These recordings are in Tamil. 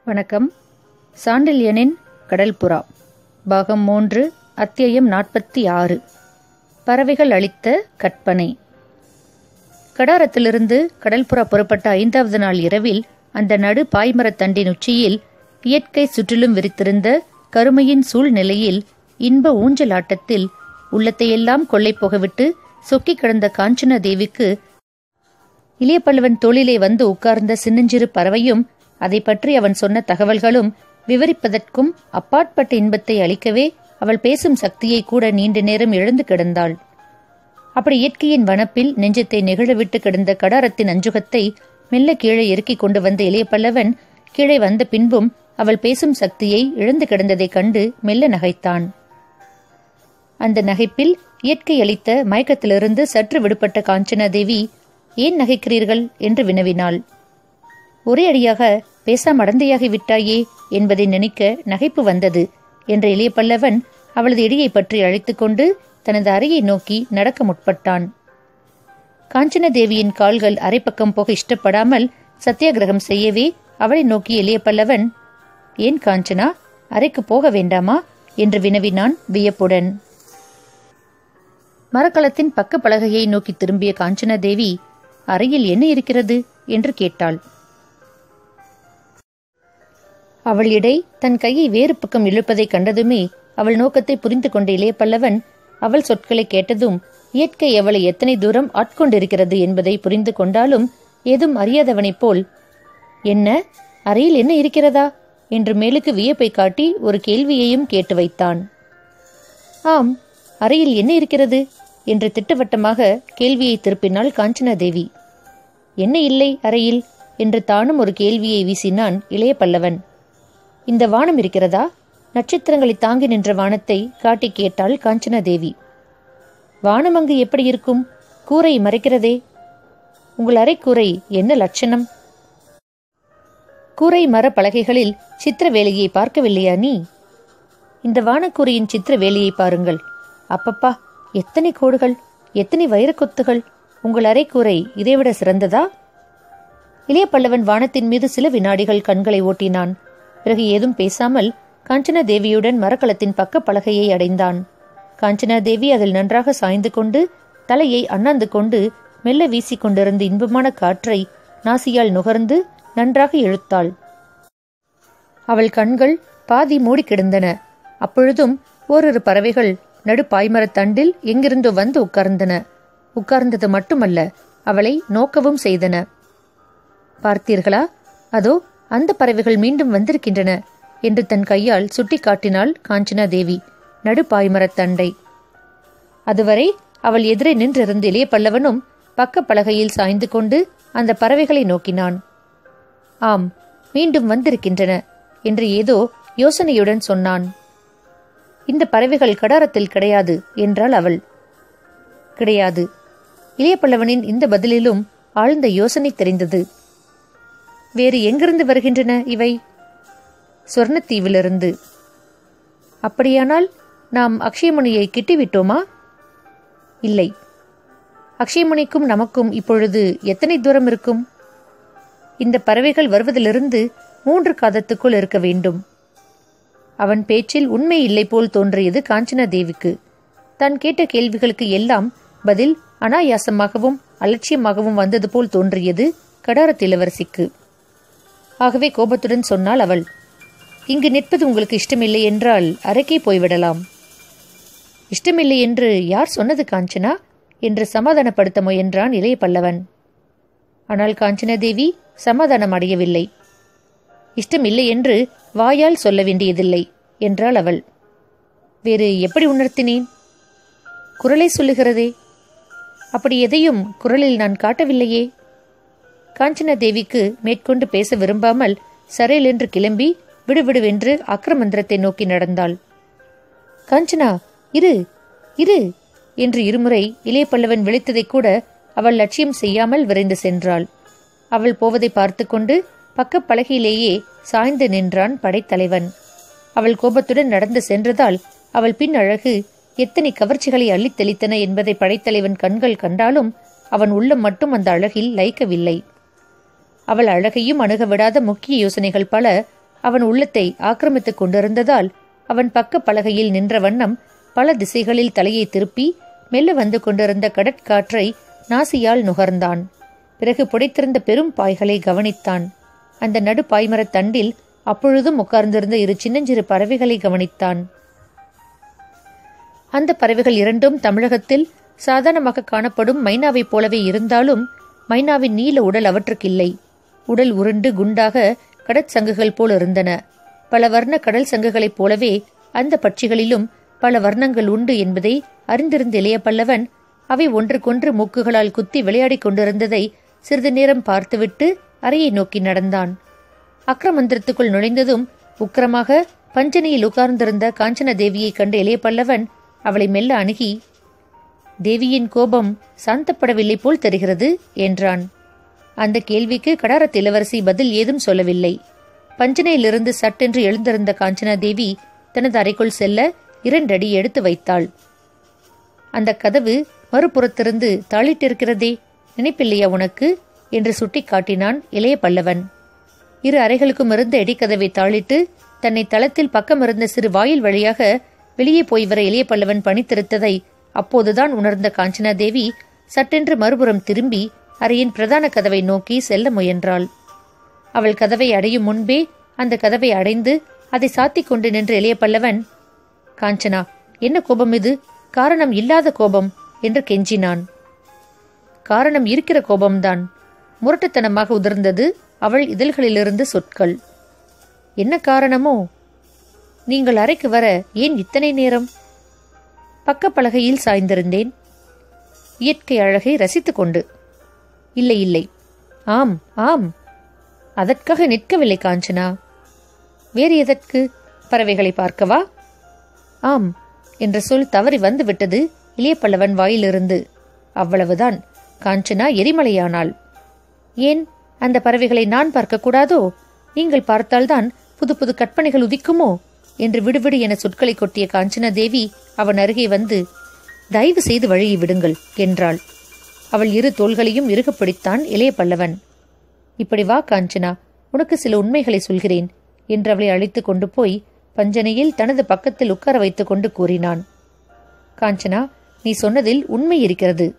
வணக்கம் சாண்டில்யனின் கடல்புறா பாகம் மூன்று அத்தியாயம் நாற்பத்தி ஆறு பறவைகள் அளித்த கற்பனை கடாரத்திலிருந்து கடல்புறா புறப்பட்ட ஐந்தாவது நாள் இரவில் அந்த நடு பாய்மரத் தண்டின் உச்சியில் இயற்கை சுற்றிலும் விரித்திருந்த கருமையின் சூழ்நிலையில் இன்ப ஊஞ்சல் ஆட்டத்தில் உள்ளத்தையெல்லாம் கொள்ளை போகவிட்டு சொக்கிக் கிடந்த காஞ்சனா தேவிக்கு இளைய பல்லவன் தோளிலே வந்து உட்கார்ந்த சின்னஞ்சிறு பறவையும் அதை பற்றி அவன் சொன்ன தகவல்களும் விவரிப்பதற்கும் அப்பாற்பட்ட இன்பத்தை அளிக்கவே அவள் பேசும் சக்தியை கூட நீண்ட நேரம் எழுந்து கிடந்தாள் அப்படி இயற்கையின் வனப்பில் நெஞ்சத்தை நெகிழவிட்டு கிடந்த கடாரத்தின் அஞ்சுகத்தை மெல்ல கீழே இறக்கிக் கொண்டு வந்த இளைய பல்லவன் கீழே வந்த பின்பும் அவள் பேசும் சக்தியை இழந்து கிடந்ததைக் கண்டு மெல்ல நகைத்தான் அந்த நகைப்பில் இயற்கை அளித்த மயக்கத்திலிருந்து சற்று விடுபட்ட காஞ்சனா தேவி ஏன் நகைக்கிறீர்கள் என்று வினவினாள் ஒரே அடியாக பேசாம அடந்தையாகி விட்டாயே என்பதை நினைக்க நகைப்பு வந்தது என்ற இளைய பல்லவன் அவளது இடியை பற்றி அழைத்துக் கொண்டு தனது அறையை நோக்கி நடக்க முற்பட்டான் காஞ்சன தேவியின் கால்கள் அரைப்பக்கம் போக இஷ்டப்படாமல் சத்தியாகிரகம் செய்யவே அவளை நோக்கி எளிய பல்லவன் ஏன் காஞ்சனா அறைக்கு போக வேண்டாமா என்று வினவினான் வியப்புடன் மரக்கலத்தின் பக்க பலகையை நோக்கி திரும்பிய காஞ்சனா தேவி அறையில் என்ன இருக்கிறது என்று கேட்டாள் அவள் இடை தன் கையை வேறு பக்கம் இழுப்பதைக் கண்டதுமே அவள் நோக்கத்தை புரிந்து கொண்ட இளைய பல்லவன் அவள் சொற்களை கேட்டதும் இயற்கை அவளை எத்தனை தூரம் ஆட்கொண்டிருக்கிறது என்பதை புரிந்து கொண்டாலும் ஏதும் அறியாதவனைப் போல் என்ன அறையில் என்ன இருக்கிறதா என்று மேலுக்கு வியப்பை காட்டி ஒரு கேள்வியையும் கேட்டு வைத்தான் ஆம் அறையில் என்ன இருக்கிறது என்று திட்டவட்டமாக கேள்வியை திருப்பினாள் காஞ்சனா தேவி என்ன இல்லை அறையில் என்று தானும் ஒரு கேள்வியை வீசினான் இளைய பல்லவன் இந்த வானம் இருக்கிறதா நட்சத்திரங்களை தாங்கி நின்ற வானத்தை காட்டி கேட்டாள் காஞ்சனா தேவி வானம் அங்கு எப்படி இருக்கும் கூரை மறைக்கிறதே உங்கள் அறைக்கூரை என்ன லட்சணம் கூரை மர பலகைகளில் சித்திர வேலையை பார்க்கவில்லையா நீ இந்த வானக்கூரையின் சித்திர வேலையை பாருங்கள் அப்பப்பா எத்தனை கோடுகள் எத்தனை வைரக்கொத்துகள் உங்கள் அறைக்கூரை இதைவிட சிறந்ததா இளைய பல்லவன் வானத்தின் மீது சில வினாடிகள் கண்களை ஓட்டினான் பிறகு ஏதும் பேசாமல் காஞ்சனா தேவியுடன் மரக்கலத்தின் பக்க பலகையை அடைந்தான் காஞ்சனா தேவி அதில் நன்றாக சாய்ந்து கொண்டு தலையை அண்ணாந்து கொண்டு மெல்ல வீசிக் கொண்டிருந்த இன்பமான காற்றை நாசியால் நுகர்ந்து நன்றாக இழுத்தாள் அவள் கண்கள் பாதி மூடி கிடந்தன அப்பொழுதும் ஓரிரு பறவைகள் நடு பாய்மரத்தண்டில் எங்கிருந்தோ வந்து உட்கார்ந்தன உட்கார்ந்தது மட்டுமல்ல அவளை நோக்கவும் செய்தன பார்த்தீர்களா அதோ அந்த பறவைகள் மீண்டும் வந்திருக்கின்றன என்று தன் கையால் சுட்டி காட்டினாள் காஞ்சனா தேவி நடு பாய்மரத்தண்டை அதுவரை அவள் எதிரே நின்றிருந்த இளைய பல்லவனும் பக்க பலகையில் சாய்ந்து கொண்டு அந்த பறவைகளை நோக்கினான் ஆம் மீண்டும் வந்திருக்கின்றன என்று ஏதோ யோசனையுடன் சொன்னான் இந்த பறவைகள் கடாரத்தில் கிடையாது என்றாள் அவள் கிடையாது இளைய பல்லவனின் இந்த பதிலிலும் ஆழ்ந்த யோசனை தெரிந்தது வேறு எங்கிருந்து வருகின்றன இவை சொர்ணத்தீவிலிருந்து அப்படியானால் நாம் அக்ஷயமுனியை கிட்டிவிட்டோமா இல்லை அக்ஷயமுனிக்கும் நமக்கும் இப்பொழுது எத்தனை தூரம் இருக்கும் இந்த பறவைகள் வருவதிலிருந்து மூன்று காதத்துக்குள் இருக்க வேண்டும் அவன் பேச்சில் உண்மை இல்லை போல் தோன்றியது காஞ்சனா தேவிக்கு தான் கேட்ட கேள்விகளுக்கு எல்லாம் பதில் அனாயாசமாகவும் அலட்சியமாகவும் வந்தது போல் தோன்றியது கடாரத் இளவரசிக்கு ஆகவே கோபத்துடன் சொன்னாள் அவள் இங்கு நிற்பது உங்களுக்கு இஷ்டமில்லை என்றால் அறைக்கே போய்விடலாம் இஷ்டமில்லை என்று யார் சொன்னது காஞ்சனா என்று சமாதானப்படுத்த முயன்றான் இளைய பல்லவன் ஆனால் காஞ்சனா தேவி சமாதானம் அடையவில்லை இஷ்டமில்லை என்று வாயால் சொல்ல வேண்டியதில்லை என்றாள் அவள் வேறு எப்படி உணர்த்தினேன் குரலை சொல்லுகிறதே அப்படி எதையும் குரலில் நான் காட்டவில்லையே காஞ்சனா தேவிக்கு மேற்கொண்டு பேச விரும்பாமல் சரையில் என்று கிளம்பி விடுவிடுவென்று அக்ரமந்திரத்தை நோக்கி நடந்தாள் காஞ்சனா இரு இரு என்று இருமுறை இளைய பல்லவன் விழித்ததை கூட அவள் லட்சியம் செய்யாமல் விரைந்து சென்றாள் அவள் போவதை பார்த்து கொண்டு பக்க பலகையிலேயே சாய்ந்து நின்றான் படைத்தலைவன் அவள் கோபத்துடன் நடந்து சென்றதால் அவள் பின் அழகு எத்தனை கவர்ச்சிகளை அள்ளித் தெளித்தன என்பதை படைத்தலைவன் கண்கள் கண்டாலும் அவன் உள்ளம் மட்டும் அந்த அழகில் லயிக்கவில்லை அவள் அழகையும் அணுக விடாத முக்கிய யோசனைகள் பல அவன் உள்ளத்தை ஆக்கிரமித்துக் கொண்டிருந்ததால் அவன் பக்க பலகையில் நின்ற வண்ணம் பல திசைகளில் தலையை திருப்பி மெல்ல வந்து கொண்டிருந்த கடற்காற்றை நாசியால் நுகர்ந்தான் பிறகு புடைத்திருந்த பெரும் பாய்களை கவனித்தான் அந்த நடு பாய்மரத் தண்டில் அப்பொழுதும் உட்கார்ந்திருந்த இரு சின்னஞ்சிறு பறவைகளை கவனித்தான் அந்த பறவைகள் இரண்டும் தமிழகத்தில் சாதாரணமாக காணப்படும் மைனாவைப் போலவே இருந்தாலும் மைனாவின் நீல உடல் அவற்றுக்கில்லை உடல் உருண்டு குண்டாக கடற்சங்குகள் போல் இருந்தன பல வர்ண கடல் சங்குகளைப் போலவே அந்த பட்சிகளிலும் பல வர்ணங்கள் உண்டு என்பதை அறிந்திருந்த இளைய பல்லவன் அவை ஒன்றுக்கொன்று மூக்குகளால் குத்தி விளையாடிக் கொண்டிருந்ததை சிறிது நேரம் பார்த்துவிட்டு அறையை நோக்கி நடந்தான் அக்ரமந்திரத்துக்குள் நுழைந்ததும் உக்கிரமாக பஞ்சனையில் உட்கார்ந்திருந்த காஞ்சன தேவியைக் கண்ட இளைய பல்லவன் அவளை மெல்ல அணுகி தேவியின் கோபம் சாந்தப்படவில்லை போல் தெரிகிறது என்றான் அந்த கேள்விக்கு கடாரத் இளவரசி பதில் ஏதும் சொல்லவில்லை பஞ்சனையிலிருந்து சட்டென்று எழுந்திருந்த காஞ்சனா தேவி தனது அறைக்குள் செல்ல இரண்டடி எடுத்து வைத்தாள் அந்த கதவு மறுபுறத்திருந்து தாளிட்டிருக்கிறதே நினைப்பில்லையா உனக்கு என்று சுட்டிக் காட்டினான் இளைய பல்லவன் இரு அறைகளுக்கும் இருந்த இடிக்கதவை தாளிட்டு தன்னை தளத்தில் பக்கம் இருந்த சிறு வாயில் வழியாக வெளியே போய் வர இளைய பல்லவன் பணித்திருத்ததை அப்போதுதான் உணர்ந்த காஞ்சனா தேவி சட்டென்று மறுபுறம் திரும்பி அறையின் பிரதான கதவை நோக்கி செல்ல முயன்றாள் அவள் கதவை அடையும் முன்பே அந்த கதவை அடைந்து அதை சாத்திக் கொண்டு நின்ற இளைய பல்லவன் காஞ்சனா என்ன கோபம் இது காரணம் இல்லாத கோபம் என்று கெஞ்சினான் காரணம் இருக்கிற கோபம்தான் முரட்டுத்தனமாக உதிர்ந்தது அவள் இதழ்களிலிருந்து சொற்கள் என்ன காரணமோ நீங்கள் அறைக்கு வர ஏன் இத்தனை நேரம் பக்கப்பலகையில் சாய்ந்திருந்தேன் இயற்கை அழகை ரசித்துக் கொண்டு இல்லை இல்லை ஆம் ஆம் அதற்காக நிற்கவில்லை காஞ்சனா வேறு எதற்கு பறவைகளை பார்க்கவா ஆம் என்ற சொல் தவறி வந்து விட்டது இளைய பல்லவன் வாயிலிருந்து அவ்வளவுதான் காஞ்சனா எரிமலையானாள் ஏன் அந்த பறவைகளை நான் பார்க்கக்கூடாதோ நீங்கள் பார்த்தால்தான் புது புது கற்பனைகள் உதிக்குமோ என்று விடுவிடு என சொற்களை கொட்டிய காஞ்சனா தேவி அவன் அருகே வந்து தயவு செய்து வழியை விடுங்கள் என்றாள் அவள் இரு தோள்களையும் இறுகப் பிடித்தான் இளைய பல்லவன் இப்படி வா காஞ்சனா உனக்கு சில உண்மைகளை சொல்கிறேன் என்று அவளை அழைத்துக் கொண்டு போய் பஞ்சனையில் தனது பக்கத்தில் உட்கார வைத்துக் கொண்டு கூறினான் காஞ்சனா நீ சொன்னதில் உண்மை இருக்கிறது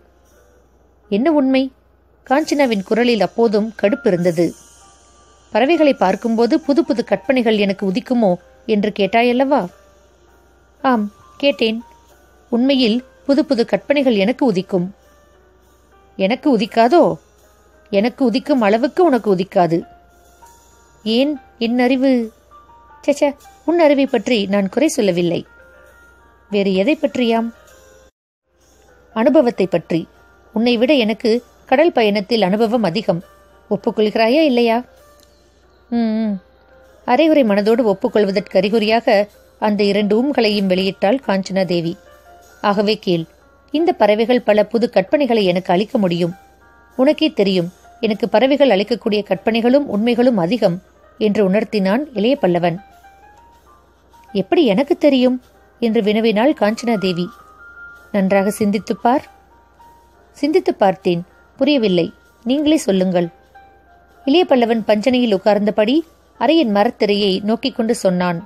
என்ன உண்மை காஞ்சனாவின் குரலில் அப்போதும் கடுப்பு இருந்தது பறவைகளை பார்க்கும்போது புது புது கற்பனைகள் எனக்கு உதிக்குமோ என்று கேட்டாயல்லவா ஆம் கேட்டேன் உண்மையில் புது புது கற்பனைகள் எனக்கு உதிக்கும் எனக்கு உதிக்காதோ எனக்கு உதிக்கும் அளவுக்கு உனக்கு உதிக்காது ஏன் என் அறிவு சச்ச உன் அறிவை பற்றி நான் குறை சொல்லவில்லை வேறு எதை பற்றியாம் அனுபவத்தை பற்றி உன்னை விட எனக்கு கடல் பயணத்தில் அனுபவம் அதிகம் ஒப்புக்கொள்கிறாயா இல்லையா ம் அரைகுறை மனதோடு ஒப்புக்கொள்வதற்கு அறிகுறியாக அந்த இரண்டு ஊம்களையும் வெளியிட்டாள் காஞ்சனா தேவி ஆகவே கேள் இந்த பறவைகள் பல புது கற்பனைகளை எனக்கு அளிக்க முடியும் உனக்கே தெரியும் எனக்கு பறவைகள் அளிக்கக்கூடிய கற்பனைகளும் உண்மைகளும் அதிகம் என்று உணர்த்தினான் இளைய பல்லவன் எப்படி எனக்கு தெரியும் என்று வினவினாள் காஞ்சனா தேவி நன்றாக சிந்தித்துப் பார் சிந்தித்துப் பார்த்தேன் புரியவில்லை நீங்களே சொல்லுங்கள் இளைய பல்லவன் பஞ்சனையில் உட்கார்ந்தபடி அறையின் மரத்திரையை நோக்கிக் கொண்டு சொன்னான்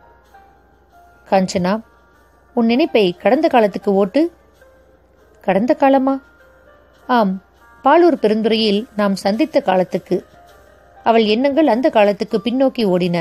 காஞ்சனா உன் நினைப்பை கடந்த காலத்துக்கு ஓட்டு கடந்த காலமா ஆம் பாலூர் பெருந்துறையில் நாம் சந்தித்த காலத்துக்கு அவள் எண்ணங்கள் அந்த காலத்துக்கு பின்னோக்கி ஓடின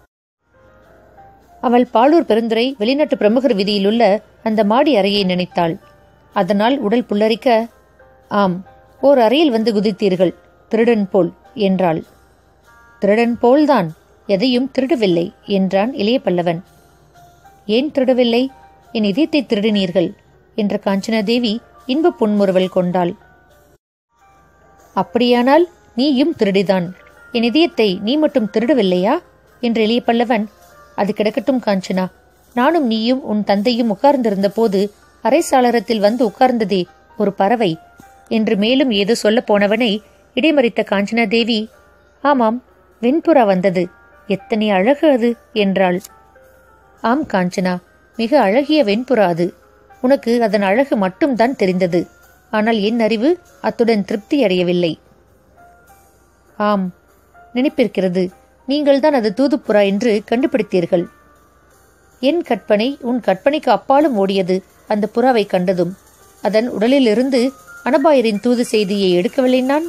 அவள் பாலூர் பெருந்துறை வெளிநாட்டு பிரமுகர் விதியிலுள்ள அந்த மாடி அறையை நினைத்தாள் அதனால் உடல் புல்லரிக்க ஆம் ஓர் அறையில் வந்து குதித்தீர்கள் திருடன் போல் என்றாள் திருடன் போல்தான் எதையும் திருடவில்லை என்றான் இளைய பல்லவன் ஏன் திருடவில்லை என் இதயத்தை திருடினீர்கள் என்ற காஞ்சனாதேவி இன்ப புன்முறுவல் கொண்டாள் அப்படியானால் நீயும் திருடிதான் என் இதயத்தை நீ மட்டும் திருடவில்லையா என்று எளிய பல்லவன் அது கிடக்கட்டும் காஞ்சனா நானும் நீயும் உன் தந்தையும் உட்கார்ந்திருந்த போது அரை சாளரத்தில் வந்து உட்கார்ந்ததே ஒரு பறவை என்று மேலும் ஏதோ சொல்லப் போனவனை இடைமறித்த காஞ்சனா தேவி ஆமாம் வெண்புறா வந்தது எத்தனை அழகு அது என்றாள் ஆம் காஞ்சனா மிக அழகிய வெண்புறா அது உனக்கு அதன் அழகு மட்டும்தான் தெரிந்தது ஆனால் என் அறிவு அத்துடன் திருப்தி அடையவில்லை ஆம் நினைப்பிருக்கிறது நீங்கள்தான் அது தூதுப்புறா என்று கண்டுபிடித்தீர்கள் என் கற்பனை உன் கற்பனைக்கு அப்பாலும் ஓடியது அந்த புறாவை கண்டதும் அதன் உடலிலிருந்து அனபாயரின் தூது செய்தியை எடுக்கவில்லை நான்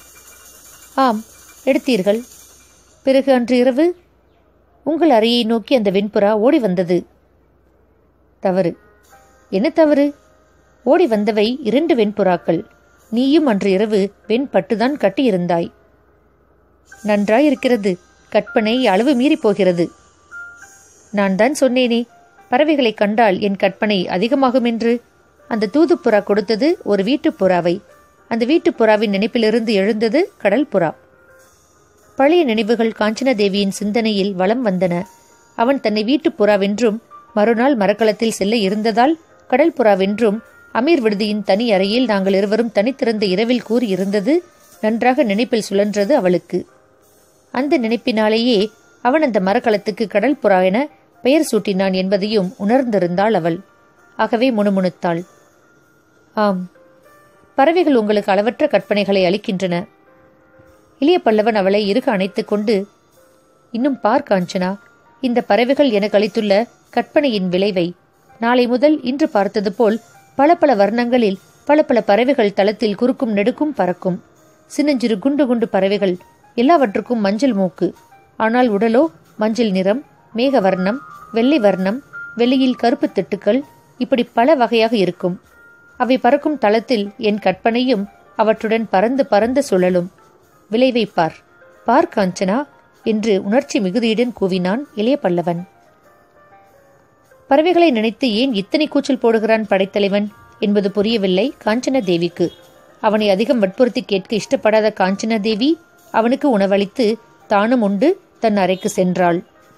ஆம் எடுத்தீர்கள் பிறகு அன்று இரவு உங்கள் அறையை நோக்கி அந்த வெண்புறா ஓடி வந்தது தவறு என்ன தவறு ஓடி வந்தவை இரண்டு வெண்புறாக்கள் நீயும் அன்று இரவு வெண்பட்டுதான் கட்டியிருந்தாய் நன்றாயிருக்கிறது கற்பனை அளவு மீறி போகிறது நான் தான் சொன்னேனே பறவைகளை கண்டால் என் கற்பனை அதிகமாகும் என்று அந்த தூதுப்புறா கொடுத்தது ஒரு வீட்டுப் புறாவை அந்த வீட்டுப் புறாவின் நினைப்பிலிருந்து எழுந்தது கடல் புறா பழைய நினைவுகள் காஞ்சனதேவியின் சிந்தனையில் வலம் வந்தன அவன் தன்னை வீட்டுப் புறாவென்றும் மறுநாள் மரக்கலத்தில் செல்ல இருந்ததால் கடல் புறாவென்றும் அமீர் விடுதியின் தனி அறையில் நாங்கள் இருவரும் தனித்திருந்த இரவில் கூறியிருந்தது நன்றாக நினைப்பில் சுழன்றது அவளுக்கு அந்த நினைப்பினாலேயே அவன் அந்த மரக்கலத்துக்கு கடல் புறா என பெயர் சூட்டினான் என்பதையும் உணர்ந்திருந்தாள் அவள் ஆகவே முணுமுணுத்தாள் ஆம் பறவைகள் உங்களுக்கு அளவற்ற கற்பனைகளை அளிக்கின்றன இளைய பல்லவன் அவளை இறுக அணைத்துக் கொண்டு இன்னும் பார் காஞ்சனா இந்த பறவைகள் எனக்கு அளித்துள்ள கற்பனையின் விளைவை நாளை முதல் இன்று பார்த்தது போல் பல பல வர்ணங்களில் பல பல பறவைகள் தளத்தில் குறுக்கும் நெடுக்கும் பறக்கும் சின்னஞ்சிறு குண்டு குண்டு பறவைகள் எல்லாவற்றுக்கும் மஞ்சள் மூக்கு ஆனால் உடலோ மஞ்சள் நிறம் மேக வர்ணம் வெள்ளை வர்ணம் வெளியில் கருப்பு திட்டுக்கள் இப்படி பல வகையாக இருக்கும் அவை பறக்கும் தளத்தில் என் கற்பனையும் அவற்றுடன் பறந்து பறந்து சுழலும் விளைவை பார் பார் காஞ்சனா என்று உணர்ச்சி மிகுதியுடன் கூவினான் இளைய பல்லவன் பறவைகளை நினைத்து ஏன் இத்தனை கூச்சல் போடுகிறான் படைத்தலைவன் என்பது புரியவில்லை காஞ்சன தேவிக்கு அவனை அதிகம் வற்புறுத்தி கேட்க இஷ்டப்படாத காஞ்சன தேவி அவனுக்கு உணவளித்து தானும் உண்டு தன் அறைக்கு சென்றாள்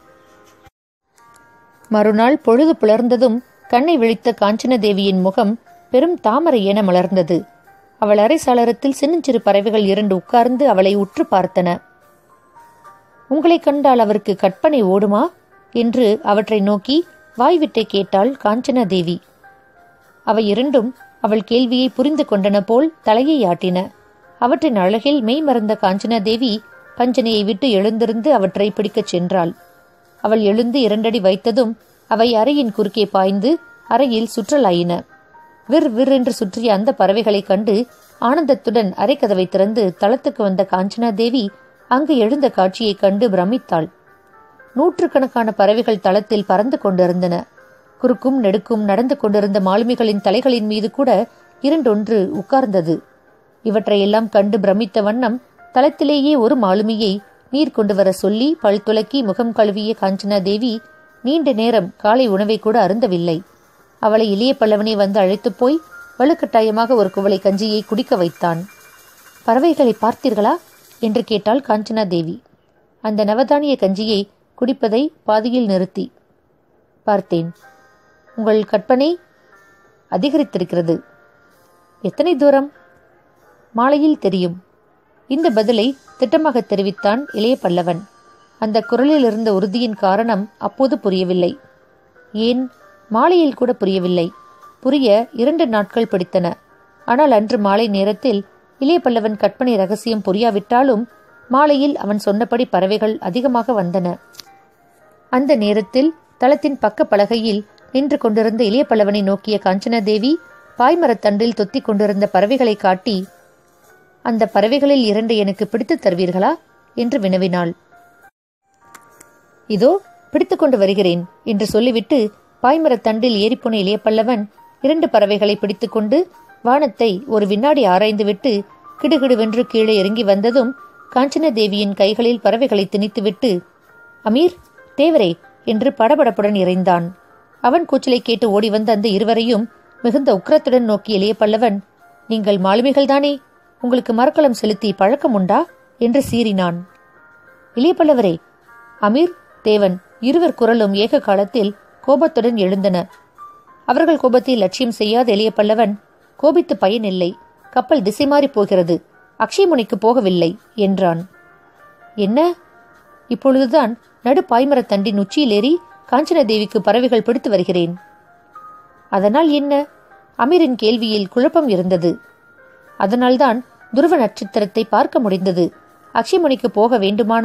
மறுநாள் பொழுது புலர்ந்ததும் கண்ணை விழித்த காஞ்சன தேவியின் முகம் பெரும் தாமரை என மலர்ந்தது அவள் அறை சாளரத்தில் சின்னஞ்சிறு பறவைகள் இரண்டு உட்கார்ந்து அவளை உற்று பார்த்தன உங்களை கண்டால் அவருக்கு கற்பனை ஓடுமா என்று அவற்றை நோக்கி வாய்விட்டை கேட்டாள் காஞ்சனா தேவி அவை இரண்டும் அவள் கேள்வியை புரிந்து கொண்டன போல் தலையை ஆட்டின அவற்றின் அழகில் மெய் மறந்த காஞ்சனா தேவி பஞ்சனையை விட்டு எழுந்திருந்து அவற்றை பிடிக்கச் சென்றாள் அவள் எழுந்து இரண்டடி வைத்ததும் அவை அறையின் குறுக்கே பாய்ந்து அறையில் சுற்றலாயின விர் விர் என்று சுற்றிய அந்த பறவைகளைக் கண்டு ஆனந்தத்துடன் அறைக்கதவை திறந்து தளத்துக்கு வந்த காஞ்சனா தேவி அங்கு எழுந்த காட்சியைக் கண்டு பிரமித்தாள் நூற்றுக்கணக்கான பறவைகள் தளத்தில் பறந்து கொண்டிருந்தன குறுக்கும் நெடுக்கும் நடந்து கொண்டிருந்த மாலுமிகளின் தலைகளின் மீது கூட இரண்டொன்று உட்கார்ந்தது இவற்றையெல்லாம் கண்டு பிரமித்த வண்ணம் தளத்திலேயே ஒரு மாலுமியை நீர் கொண்டு வர சொல்லி பல் துலக்கி முகம் கழுவிய காஞ்சனா தேவி நீண்ட நேரம் காலை உணவை கூட அருந்தவில்லை அவளை இளைய பல்லவனை வந்து அழைத்துப் போய் வலுக்கட்டாயமாக ஒரு குவளை கஞ்சியை குடிக்க வைத்தான் பறவைகளை பார்த்தீர்களா என்று கேட்டாள் காஞ்சனா தேவி அந்த நவதானிய கஞ்சியை குடிப்பதை பாதியில் நிறுத்தி பார்த்தேன் உங்கள் கற்பனை அதிகரித்திருக்கிறது எத்தனை தூரம் மாலையில் தெரியும் இந்த பதிலை திட்டமாக தெரிவித்தான் இளைய பல்லவன் அந்த குரலில் இருந்த உறுதியின் காரணம் அப்போது புரியவில்லை ஏன் மாலையில் கூட புரியவில்லை புரிய இரண்டு நாட்கள் பிடித்தன ஆனால் அன்று மாலை நேரத்தில் இளைய பல்லவன் கற்பனை ரகசியம் புரியாவிட்டாலும் மாலையில் அவன் சொன்னபடி பறவைகள் அதிகமாக வந்தன அந்த நேரத்தில் தளத்தின் பக்க பலகையில் நின்று கொண்டிருந்த இளைய பல்லவனை நோக்கிய காஞ்சனாதேவி பாய்மரத்தண்டில் தொத்திக் கொண்டிருந்த பறவைகளை காட்டி அந்த பறவைகளில் இரண்டு எனக்கு பிடித்துத் தருவீர்களா என்று வினவினாள் இதோ பிடித்துக் கொண்டு வருகிறேன் என்று சொல்லிவிட்டு பாய்மரத்தண்டில் ஏறிப்போன இளைய பல்லவன் இரண்டு பறவைகளை பிடித்துக்கொண்டு வானத்தை ஒரு வினாடி ஆராய்ந்துவிட்டு கிடுகிடுவென்று கீழே இறங்கி வந்ததும் காஞ்சன தேவியின் கைகளில் பறவைகளை திணித்துவிட்டு அமீர் தேவரே என்று படபடப்புடன் இறைந்தான் அவன் கூச்சலை கேட்டு ஓடி வந்த அந்த இருவரையும் மிகுந்த உக்கிரத்துடன் நோக்கிய இளைய பல்லவன் நீங்கள் மாலுமிகள்தானே உங்களுக்கு மரக்கலம் செலுத்தி பழக்கம் உண்டா என்று சீறினான் இளைய பல்லவரே அமீர் தேவன் இருவர் குரலும் ஏக காலத்தில் கோபத்துடன் எழுந்தன அவர்கள் கோபத்தை லட்சியம் செய்யாத எளிய பல்லவன் கோபித்து பயனில்லை கப்பல் திசை மாறி போகிறது அக்ஷயமுனிக்கு போகவில்லை என்றான் என்ன இப்பொழுதுதான் நடு பாய்மரத்தண்டின் உச்சியிலேறி காஞ்சனதேவிக்கு பறவைகள் பிடித்து வருகிறேன் அதனால் என்ன அமீரின் கேள்வியில் குழப்பம் இருந்தது அதனால்தான் துருவ நட்சத்திரத்தை பார்க்க முடிந்தது அக்ஷயமுனிக்கு போக வேண்டுமானால்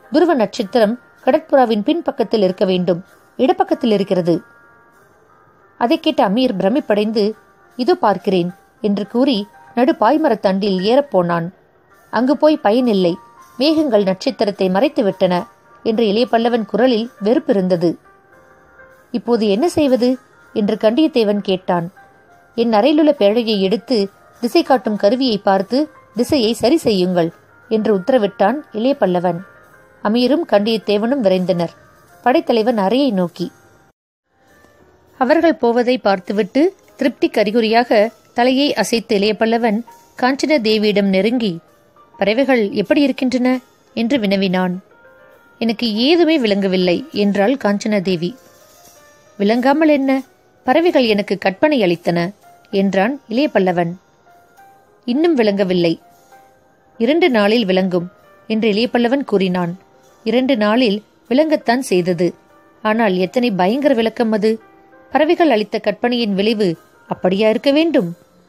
துருவ நட்சத்திரம் கடற்புறாவின் பின்பக்கத்தில் இருக்க வேண்டும் இடப்பக்கத்தில் இருக்கிறது அதை கேட்ட அமீர் பிரமிப்படைந்து இதோ பார்க்கிறேன் என்று கூறி நடு பாய்மரத்தண்டில் ஏறப்போனான் அங்கு போய் பயனில்லை மேகங்கள் நட்சத்திரத்தை மறைத்து விட்டன என்று இளைய பல்லவன் குரலில் வெறுப்பிருந்தது இப்போது என்ன செய்வது என்று கண்டியத்தேவன் கேட்டான் என் அறையிலுள்ள பேழையை எடுத்து திசை காட்டும் கருவியை பார்த்து திசையை சரி செய்யுங்கள் என்று உத்தரவிட்டான் இளைய பல்லவன் அமீரும் கண்டியத்தேவனும் விரைந்தனர் படைத்தலைவன் அறையை நோக்கி அவர்கள் போவதை பார்த்துவிட்டு திருப்தி கரிகுறியாக தலையை அசைத்து இளைய பல்லவன் காஞ்சன தேவியிடம் நெருங்கி பறவைகள் எப்படி இருக்கின்றன என்று வினவினான் எனக்கு ஏதுமே விளங்கவில்லை என்றாள் காஞ்சனா தேவி விளங்காமல் என்ன பறவைகள் எனக்கு கற்பனை அளித்தன என்றான் இளைய பல்லவன் இன்னும் விளங்கவில்லை இரண்டு நாளில் விளங்கும் என்று இளைய பல்லவன் கூறினான் இரண்டு நாளில் விளங்கத்தான் செய்தது ஆனால் எத்தனை பயங்கர விளக்கம் அது பறவைகள் அளித்த கற்பனையின் விளைவு அப்படியா இருக்க வேண்டும்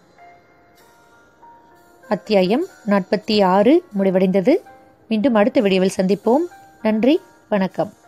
அத்தியாயம் நாற்பத்தி ஆறு முடிவடைந்தது மீண்டும் அடுத்த வீடியோவில் சந்திப்போம் நன்றி வணக்கம்